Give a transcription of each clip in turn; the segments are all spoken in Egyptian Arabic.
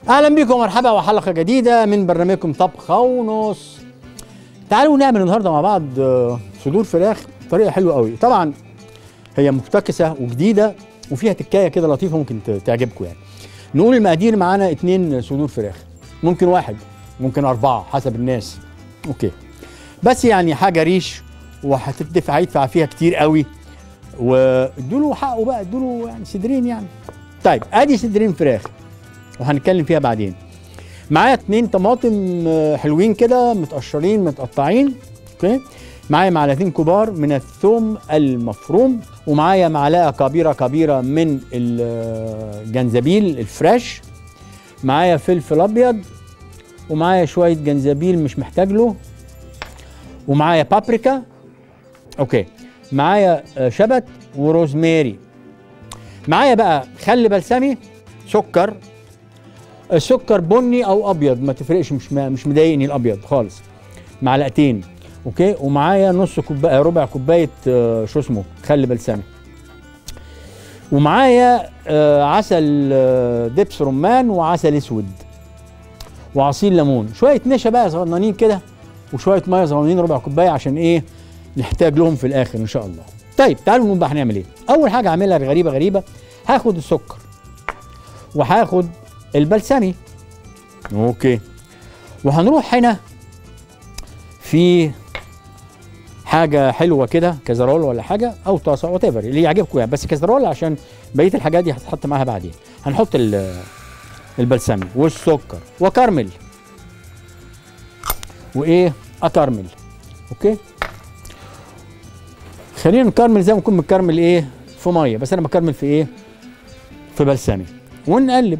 اهلا بكم ومرحبا وحلقه جديده من برنامجكم طبخه ونص تعالوا نعمل النهارده مع بعض آه، صدور فراخ بطريقه حلوه قوي طبعا هي مفتكسه وجديده وفيها تكايه كده لطيفه ممكن ت- تعجبكم يعني نقول المقادير معانا اتنين صدور فراخ ممكن واحد ممكن اربعه حسب الناس اوكي بس يعني حاجه ريش وهتدفع هيدفع فيها كتير قوي وادوا له حقه بقى ادوا له يعني صدرين يعني طيب ادي صدرين فراخ وهنتكلم فيها بعدين معايا اتنين طماطم آه، حلوين كده متقشرين متقطعين اوكي معايا معلقتين كبار من الثوم المفروم ومعايا معلقه كبيره كبيره من الجنزبيل الفريش معايا فلفل ابيض ومعايا شويه جنزبيل مش محتاج له ومعايا بابريكا اوكي معايا آه، شبت وروزماري معايا بقى خل بلسمي سكر السكر بني او ابيض ما تفرقش مش مش مضايقني الابيض خالص معلقتين اوكي ومعايا نص كوبايه ربع كوبايه آه، شو اسمه خل بلسمي ومعايا آه، عسل آه، دبس رمان وعسل اسود وعصير ليمون شويه نشا بقى صغننين كده وشويه ميه صغننين ربع كوبايه عشان ايه نحتاج لهم في الاخر ان شاء الله طيب تعالوا نقول بقى هنعمل ايه اول حاجه اعملها غريبه غريبه هاخد السكر وهاخد البلسمي اوكي وهنروح هنا في حاجه حلوه كده كازرول ولا حاجه او طاسه وات اللي يعجبكم يعني بس كازرول عشان بقيه الحاجات دي هتتحط معاها بعدين هنحط ال- البلسمي والسكر وكرمل وايه اكرمل اوكي خلينا نكرمل زي ما نكون بنكرمل ايه في ميه بس انا بكرمل في ايه في بلسمي ونقلب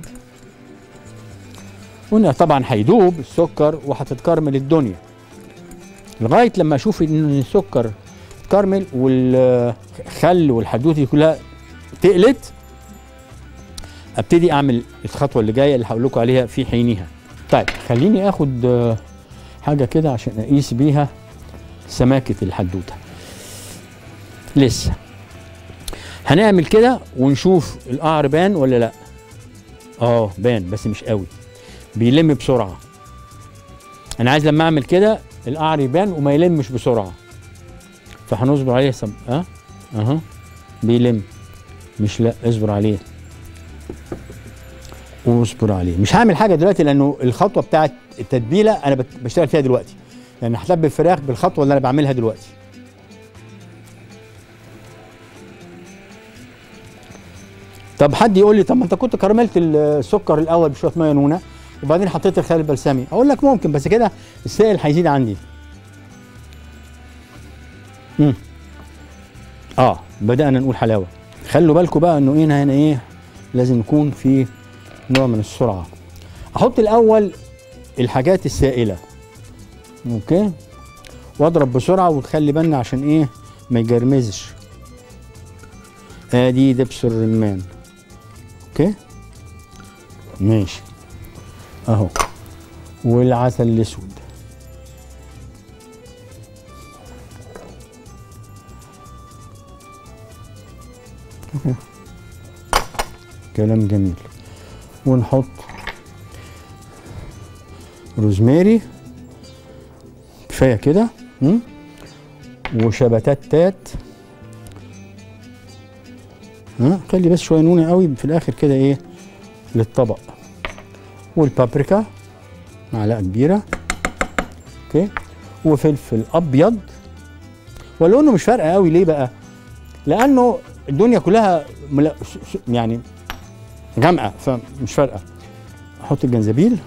ون طبعا هيدوب السكر وهتتكرمل الدنيا لغايه لما اشوف ان السكر اتكرمل والخل والحدوته دي كلها تقلت ابتدي اعمل الخطوه اللي جايه اللي هقول لكم عليها في حينها طيب خليني اخد آه، حاجه كده عشان اقيس بيها سماكه الحدوته لسه هنعمل كده ونشوف القعر بان ولا لا اه بان بس مش قوي بيلم بسرعه انا عايز لما اعمل كده القعر يبان وما يلمش بسرعه فهنصبر عليه سم... اه اها بيلم مش لا اصبر عليه واصبر عليه مش هعمل حاجه دلوقتي لانه الخطوه بتاعت التتبيله انا بت- بشتغل فيها دلوقتي يعني هتبل الفراخ بالخطوه اللي انا بعملها دلوقتي طب حد يقول لي طب ما انت كنت كرملت السكر الاول بشويه ميه نونه وبعدين حطيت الخل البلسمي اقول لك ممكن بس كده السائل هيزيد عندي امم اه بدانا نقول حلاوه خلوا بالكم بقى انه هنا هنا ايه لازم يكون في نوع من السرعه احط الاول الحاجات السائله اوكي واضرب بسرعه وتخلي بالنا عشان ايه ما يجرمزش ادي دبس الرمان اوكي ماشي اهو والعسل الاسود أوكي. كلام جميل ونحط روزماري كفايه كده م? وشبتات تات ها خلي بس شويه نونه قوي في الاخر كده ايه للطبق والبابريكا معلقه كبيره اوكي وفلفل ابيض ولونه مش فارقه قوي ليه بقى لانه الدنيا كلها ملا... س- س- يعني غامقه فمش فارقه احط الجنزبيل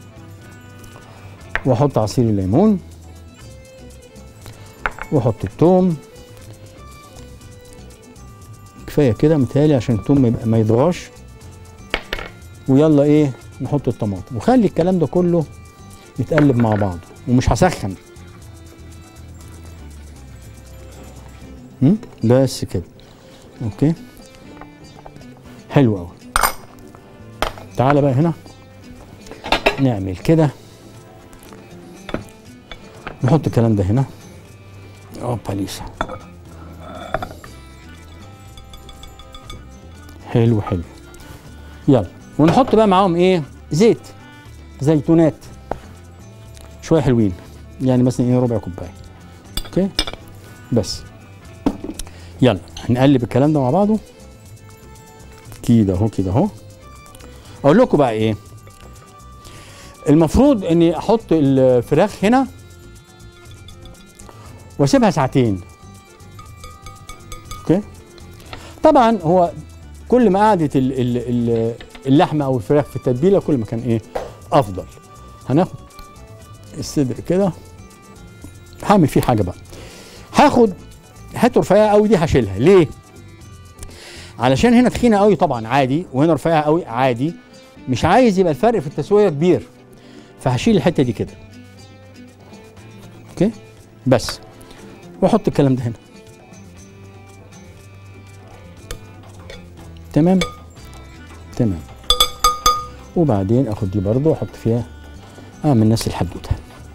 واحط عصير الليمون واحط الثوم كفايه كده متهيألي عشان الثوم ما يبقى- ما يضغاش ويلا ايه نحط الطماطم وخلي الكلام ده كله يتقلب مع بعضه ومش هسخن هم؟ بس كده اوكي حلو قوي تعالى بقى هنا نعمل كده نحط الكلام ده هنا اوبا ليسا حلو حلو يلا ونحط بقى معاهم ايه زيت زيتونات شويه حلوين يعني مثلا ايه ربع كوبايه اوكي بس يلا هنقلب الكلام ده مع بعضه كده اهو كده اهو اقول لكم بقى ايه المفروض اني احط الفراخ هنا واسيبها ساعتين اوكي طبعا هو كل ما قعدت ال- ال- ال- اللحمه او الفراخ في التتبيله كل ما كان ايه افضل هناخد الصدر كده هعمل فيه حاجه بقى هاخد حته رفيعه قوي دي هشيلها ليه علشان هنا تخينه قوي طبعا عادي وهنا رفيعه قوي عادي مش عايز يبقى الفرق في التسويه كبير فهشيل الحته دي كده اوكي بس واحط الكلام ده هنا تمام تمام وبعدين اخد دي برضه واحط فيها اعمل نفس الحدوته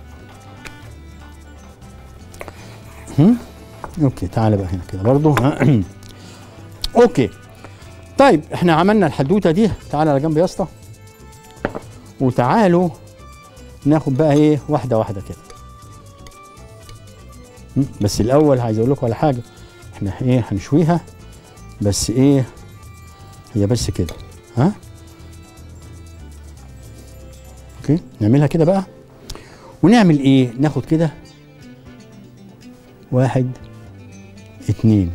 هم؟ اوكي تعالى بقى هنا كده برضه اوكي طيب احنا عملنا الحدوته دي تعالى على جنب يا اسطى وتعالوا ناخد بقى ايه واحده واحده كده هم؟ بس الاول عايز اقول لكم على حاجه احنا ايه هنشويها بس ايه هي بس كده ها اوكي نعملها كده بقى ونعمل ايه ناخد كده واحد اتنين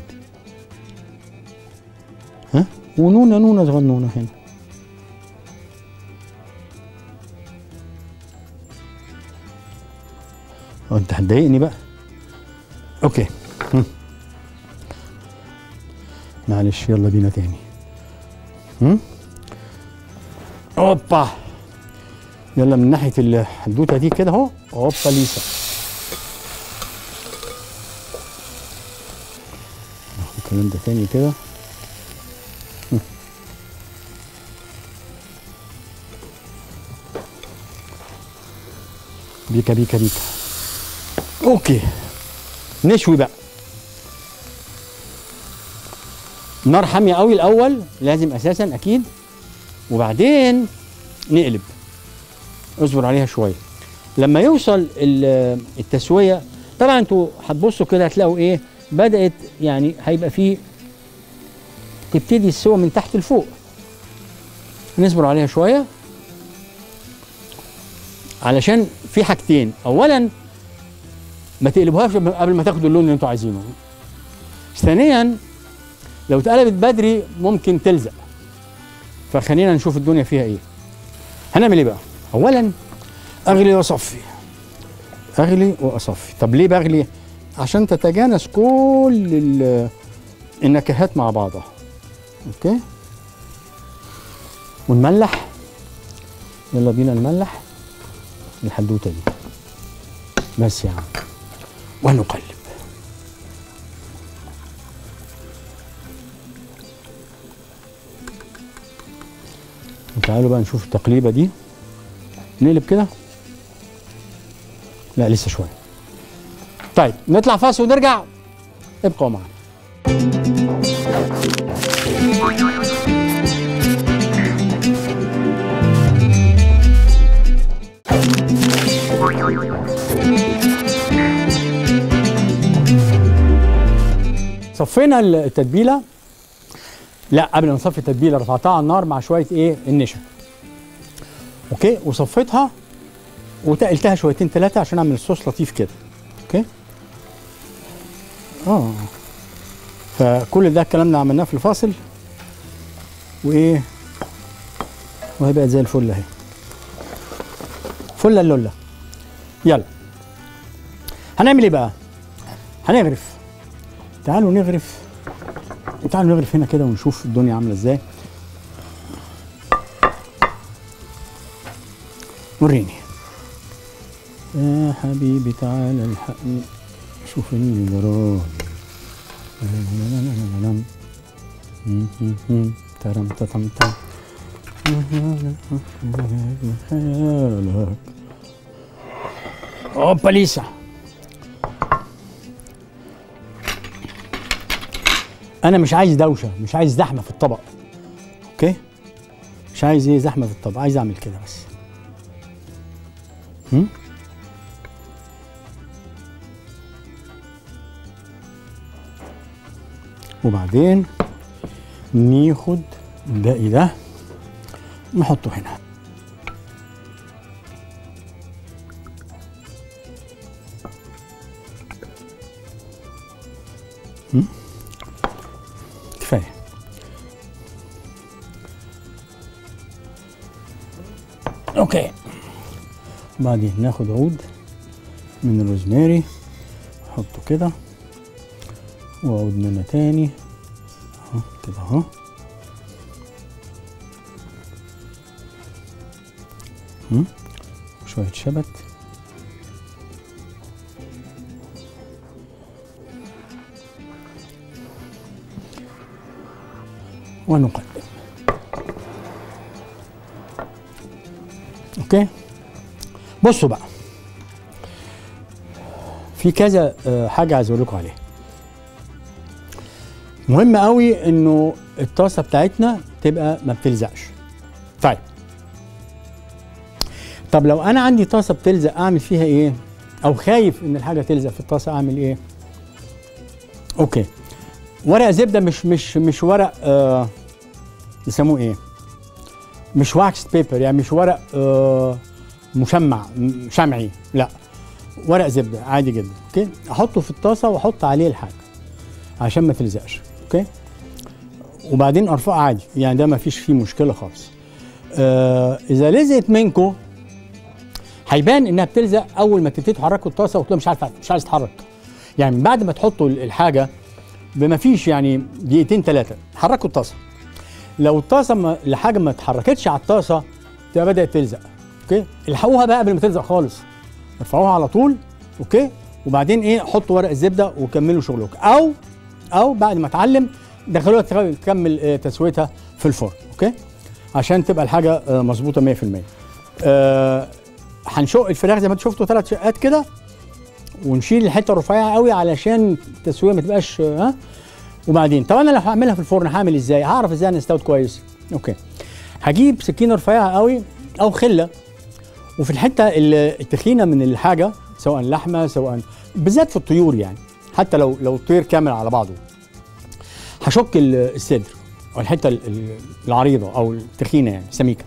ها ونونة نونة صغنونة هنا اه انت هتضايقني بقى اوكي هم. معلش يلا بينا تاني هم؟ اوبا يلا من ناحيه الحدوته دي كده اهو اوبا ليسا ناخد الكلام ده تاني كده هم. بيكا بيكا بيكا اوكي نشوي بقى نار حاميه قوي الاول لازم اساسا اكيد وبعدين نقلب اصبر عليها شويه لما يوصل ال- التسويه طبعا انتوا هتبصوا كده هتلاقوا ايه بدات يعني هيبقى فيه تبتدي السوا من تحت لفوق نصبر عليها شويه علشان في حاجتين اولا ما تقلبوهاش قبل ما تاخدوا اللون اللي انتوا عايزينه ثانيا لو اتقلبت بدري ممكن تلزق فخلينا نشوف الدنيا فيها ايه هنعمل ايه بقى اولا اغلي واصفي اغلي واصفي طب ليه بغلي عشان تتجانس كل ال- النكهات مع بعضها اوكي ونملح يلا بينا نملح الحدوته دي بس يا عم ونقلب تعالوا بقى نشوف التقليبه دي نقلب كده لا لسه شويه طيب نطلع فاصل ونرجع ابقوا معنا صفينا التتبيله لا قبل ما نصفي التتبيله رفعتها على النار مع شويه ايه النشا اوكي وصفيتها وتقلتها شويتين ثلاثه عشان اعمل الصوص لطيف كده اوكي اه فكل ده الكلام ده عملناه في الفاصل وايه وهي بقت زي الفل اهي فله اللوله يلا هنعمل ايه بقى هنغرف تعالوا نغرف تعالوا نغرف هنا كده ونشوف الدنيا عامله ازاي وريني يا حبيبي تعالى الحقني شوف اللي جرالي ترم تتم تم حالك اوبا ليسا انا مش عايز دوشه مش عايز زحمه في الطبق اوكي مش عايز ايه زحمه في الطبق عايز اعمل كده بس هم؟ وبعدين ناخد الباقي ده نحطه هنا هم؟ كفايه اوكي بعدين ناخد عود من الروزماري نحطه كده وعود منه تاني اهو كده اهو هم؟ شوية شبت ونقدم اوكي بصوا بقى في كذا آه، حاجه عايز اقول لكم عليها مهم قوي انه الطاسه بتاعتنا تبقى ما بتلزقش طيب طب لو انا عندي طاسه بتلزق اعمل فيها ايه او خايف ان الحاجه تلزق في الطاسه اعمل ايه اوكي ورق زبده مش مش مش ورق آه يسموه ايه مش واكس بيبر يعني مش ورق آه مشمع م- شمعي لا ورق زبده عادي جدا اوكي احطه في الطاسه واحط عليه الحاجه عشان ما تلزقش اوكي وبعدين ارفعه عادي يعني ده ما فيش فيه مشكله خالص آه اذا لزقت منكم هيبان انها بتلزق اول ما تبتدي تحركوا الطاسه وتلاقوا مش عارف مش عايز تتحرك يعني من بعد ما تحطوا الحاجه بما فيش يعني دقيقتين ثلاثه حركوا الطاسه لو الطاسه ما الحاجه ما اتحركتش على الطاسه تبقى بدات تلزق اوكي الحقوها بقى قبل ما تلزق خالص ارفعوها على طول اوكي وبعدين ايه حطوا ورق الزبده وكملوا شغلكم او او بعد ما اتعلم دخلوها تخ- تكمل آه، تسويتها في الفرن اوكي عشان تبقى الحاجه آه، مظبوطه 100% آه، هنشق الفراخ زي ما انتم شفتوا ثلاث شقات كده ونشيل الحته الرفيعه قوي علشان التسويه ما تبقاش آه، ها وبعدين طب انا لو هعملها في الفرن هعمل ازاي هعرف ازاي انا استوت كويس اوكي هجيب سكينه رفيعه قوي او خله وفي الحته ال- التخينه من الحاجه سواء لحمه سواء بالذات في الطيور يعني حتى لو لو الطير كامل على بعضه هشك ال- الصدر او الحته ال- ال- العريضه او التخينه يعني سميكه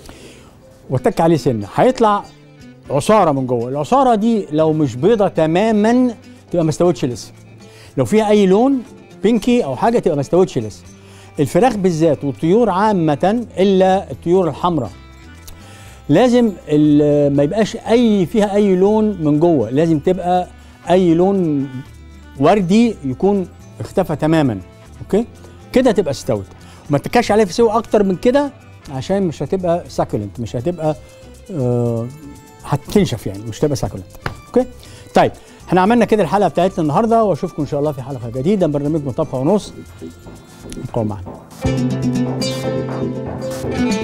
واتك عليه سنه هيطلع عصاره من جوه العصاره دي لو مش بيضه تماما تبقى ما استوتش لسه لو فيها اي لون بينكي او حاجه تبقى ما استوتش لسه الفراخ بالذات والطيور عامه الا الطيور الحمراء لازم ال- ما يبقاش اي فيها اي لون من جوه لازم تبقى اي لون وردي يكون اختفى تماما اوكي كده تبقى استوت وما تكاش عليها في سوى اكتر من كده عشان مش هتبقى ساكولنت مش هتبقى آه هتنشف يعني مش هتبقى ساكولنت اوكي طيب احنا عملنا كده الحلقه بتاعتنا النهارده واشوفكم ان شاء الله في حلقه جديده من برنامجكم طبخه ونص ابقوا معنا